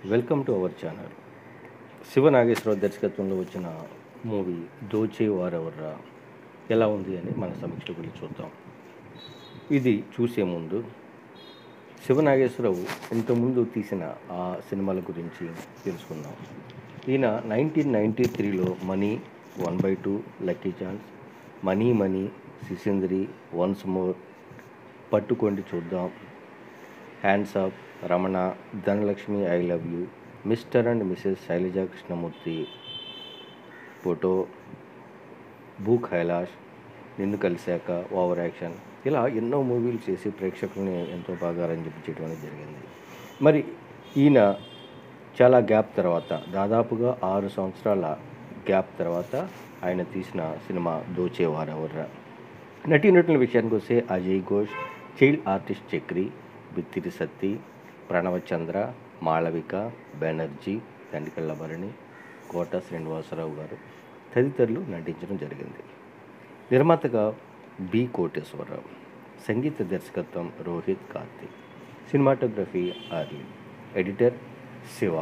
welcome to our channel Shiva Nageswara Rao దర్శకత్వంలో వచ్చిన movie దోచే వారెవర్రా ఎలా ఉంది అని మన సమీక్షలో గురించి చూద్దాం ఇది చూసే ముందు శివ నాగేశ్వరరావు ఇంతకుముందు తీసిన ఆ సినిమాల గురించి తెలుసుకుందాం ఈయన నైన్టీన్ నైంటీ త్రీలో Money One By Two Lucky Chance Money Money Sisindri Once More Pattukondi Chuddam Hands Up Ramana Dhanalakshmi I Love You Mr and Mrs Sailaja Krishnamurthy Photo Bhu Kailash నిన్ను కలిశాక ఓవర్ యాక్షన్ ఇలా ఎన్నో మూవీలు చేసి ప్రేక్షకుల్ని ఎంతో బాగా రంజించడం అనేది జరిగింది మరి ఈయన చాలా గ్యాప్ తర్వాత దాదాపుగా ఆరు సంవత్సరాల గ్యాప్ తర్వాత ఆయన తీసిన సినిమా దోచేవారెవర్రా నటీనటుల విషయానికి వస్తే అజయ్ ఘోష్ చైల్డ్ ఆర్టిస్ట్ చక్రి బిత్తిరి సత్తి ప్రణవచంద్ర మాళవిక బెనర్జీ దండికళ్ళ భరణి కోట శ్రీనివాసరావు గారు తదితరులు నటించడం జరిగింది నిర్మాతగా బి కోటేశ్వరరావు సంగీత దర్శకత్వం రోహిత్ కార్తిక్ సినిమాటోగ్రఫీ ఆర్లి ఎడిటర్ శివ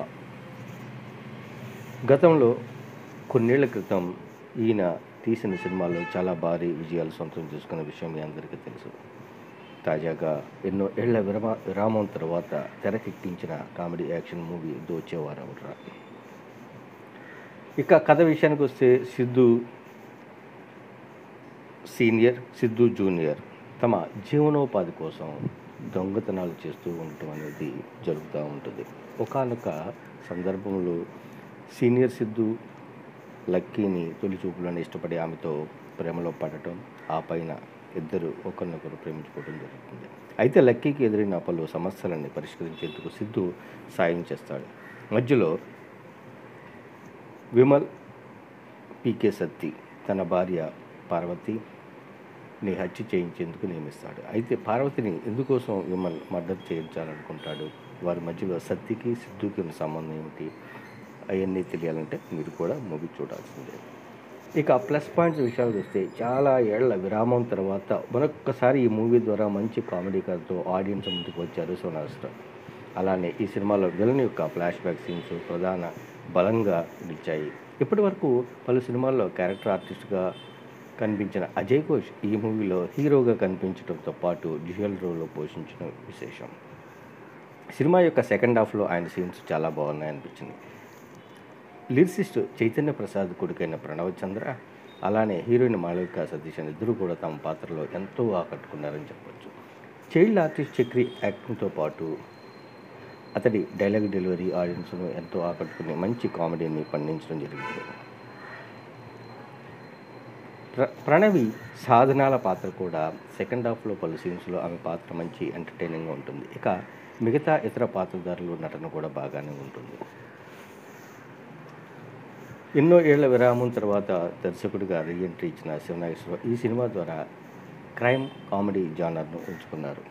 గతంలో కొన్నేళ్ల క్రితం ఈయన తీసిన సినిమాల్లో చాలా భారీ విజయాలు సొంతం చేసుకున్న విషయం మీ అందరికీ తెలుసు తాజాగా ఎన్నో ఏళ్ల విరమ విరామం తర్వాత తెరకెక్కించిన కామెడీ యాక్షన్ మూవీ దోచేవారెవర్రా ఇక కథ విషయానికి వస్తే సిద్ధు సీనియర్ సిద్ధు జూనియర్ తమ జీవనోపాధి కోసం దొంగతనాలు చేస్తూ ఉండటం అనేది జరుగుతూ ఉంటుంది ఒకనొక సందర్భంలో సీనియర్ సిద్ధు లక్కీని తొలి చూపులను ఇష్టపడి ఆమెతో ప్రేమలో పడటం ఆ పైన ఇద్దరు ఒకరినొకరు ప్రేమించుకోవడం జరుగుతుంది అయితే లక్కీకి ఎదురైన పలు సమస్యలని పరిష్కరించేందుకు సిద్ధు సాయం చేస్తాడు మధ్యలో విమల్ పీకే సత్తి తన భార్య పార్వతిని హత్య చేయించేందుకు నియమిస్తాడు అయితే పార్వతిని ఎందుకోసం విమల్ మర్డర్ చేయించాలనుకుంటాడు వారి మధ్యలో సత్తికి సిద్ధుకి ఉన్న సంబంధం ఏమిటి అవన్నీ తెలియాలంటే మీరు కూడా మూవీ చూడాల్సిందే ఇక ప్లస్ పాయింట్స్ విషయాలు చూస్తే చాలా ఏళ్ల విరామం తర్వాత మరొక్కసారి ఈ మూవీ ద్వారా మంచి కామెడీ కథతో ఆడియన్స్ ముందుకు వచ్చారు సోనాస్టర్ అలానే ఈ సినిమాలో విలన్ యొక్క ఫ్లాష్ బ్యాక్ సీన్స్ ప్రధాన బలంగా నిలిచాయి ఇప్పటి వరకు పలు సినిమాల్లో క్యారెక్టర్ ఆర్టిస్ట్గా కనిపించిన అజయ్ ఘోష్ ఈ మూవీలో హీరోగా కనిపించడంతో పాటు డ్యూయల్ రోల్లో పోషించడం విశేషం సినిమా యొక్క సెకండ్ హాఫ్లో ఆయన సీన్స్ చాలా బాగున్నాయి అనిపించింది లిరిసిస్ట్ చైతన్య ప్రసాద్ కొడుకైన ప్రణవచంద్ర అలానే హీరోయిన్ మాళవిక సతీష్ అని ఇద్దరు కూడా తమ పాత్రలో ఎంతో ఆకట్టుకున్నారని చెప్పొచ్చు చైల్డ్ ఆర్టిస్ట్ చక్రి యాక్టింగ్తో పాటు అతడి డైలాగ్ డెలివరీ ఆడియన్స్ను ఎంతో ఆకట్టుకుని మంచి కామెడీని పండించడం జరిగింది ప్ర ప్రణవి సాధనాల పాత్ర కూడా సెకండ్ హాఫ్లో పలు సీన్స్లో ఆమె పాత్ర మంచి ఎంటర్టైనింగ్గా ఉంటుంది ఇక మిగతా ఇతర పాత్రధారులు నటన కూడా బాగానే ఉంటుంది ఎన్నో ఏళ్ల విరామం తర్వాత దర్శకుడిగా రీఎంట్రీ ఇచ్చిన శివనాగేశ్వరరావు ఈ సినిమా ద్వారా క్రైమ్ కామెడీ జానర్ను ఎంచుకున్నారు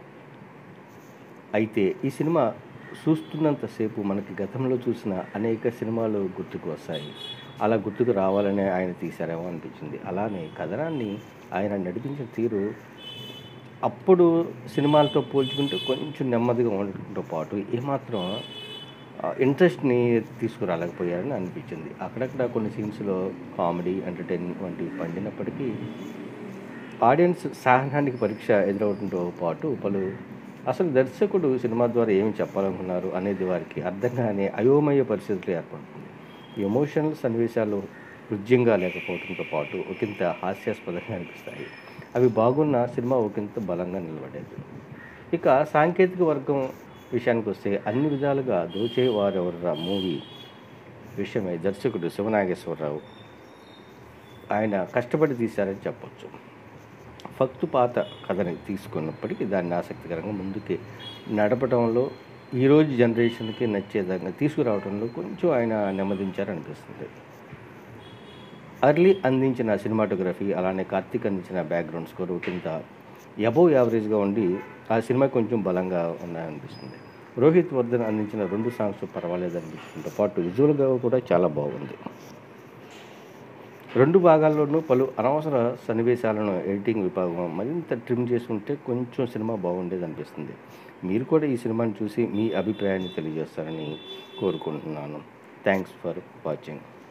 అయితే ఈ సినిమా చూస్తున్నంతసేపు మనకి గతంలో చూసిన అనేక సినిమాలు గుర్తుకు వస్తాయి అలా గుర్తుకు రావాలనే ఆయన తీశారేమో అనిపించింది అలానే కథనాన్ని ఆయన నడిపించిన తీరు అప్పుడు సినిమాలతో పోల్చుకుంటే కొంచెం నెమ్మదిగా ఉండటంతో పాటు ఏమాత్రం ఇంట్రెస్ట్ని తీసుకురాలేకపోయారని అనిపించింది అక్కడక్కడ కొన్ని సీన్స్లో కామెడీ ఎంటర్టైన్మెంట్ వంటివి పండినప్పటికీ ఆడియన్స్ సహనానికి పరీక్ష ఎదురవడంతో పాటు పలు అసలు దర్శకుడు సినిమా ద్వారా ఏమి చెప్పాలనుకున్నారు అనేది వారికి అర్థం కాని అయోమయ పరిస్థితులు ఏర్పడుతుంది ఎమోషనల్ సన్నివేశాలు హృద్యంగా లేకపోవడంతో పాటు ఒకంత హాస్యాస్పదంగా అనిపిస్తాయి అవి బాగున్న సినిమా ఒకంత బలంగా నిలబడేది ఇక సాంకేతిక వర్గం విషయానికి వస్తే అన్ని విధాలుగా దోచే వారెవర్రా మూవీ విషయమై దర్శకుడు శివనాగేశ్వరరావు ఆయన కష్టపడి తీశారని చెప్పొచ్చు ఫక్తు పాత కథని తీసుకున్నప్పటికీ దాన్ని ఆసక్తికరంగా ముందుకి నడపడంలో ఈరోజు జనరేషన్కి నచ్చే విధంగా తీసుకురావడంలో కొంచెం ఆయన నెమ్మదించారనిపిస్తుంది అర్లీ అందించిన సినిమాటోగ్రఫీ అలానే కార్తీక్ అందించిన బ్యాక్గ్రౌండ్ స్కోర్ కింద అబోవ్ యావరేజ్గా ఉండి ఆ సినిమా కొంచెం బలంగా ఉన్నాయనిపిస్తుంది రోహిత్ వర్ధన్ అందించిన రెండు సాంగ్స్ పర్వాలేదు అనిపించడంతో పాటు విజువల్గా కూడా చాలా బాగుంది రెండు భాగాల్లోనూ పలు అనవసర సన్నివేశాలను ఎడిటింగ్ విభాగం మరింత ట్రిమ్ చేసుకుంటే కొంచెం సినిమా బాగుండేది అనిపిస్తుంది మీరు కూడా ఈ సినిమాని చూసి మీ అభిప్రాయాన్ని తెలియజేస్తారని కోరుకుంటున్నాను థ్యాంక్స్ ఫర్ వాచింగ్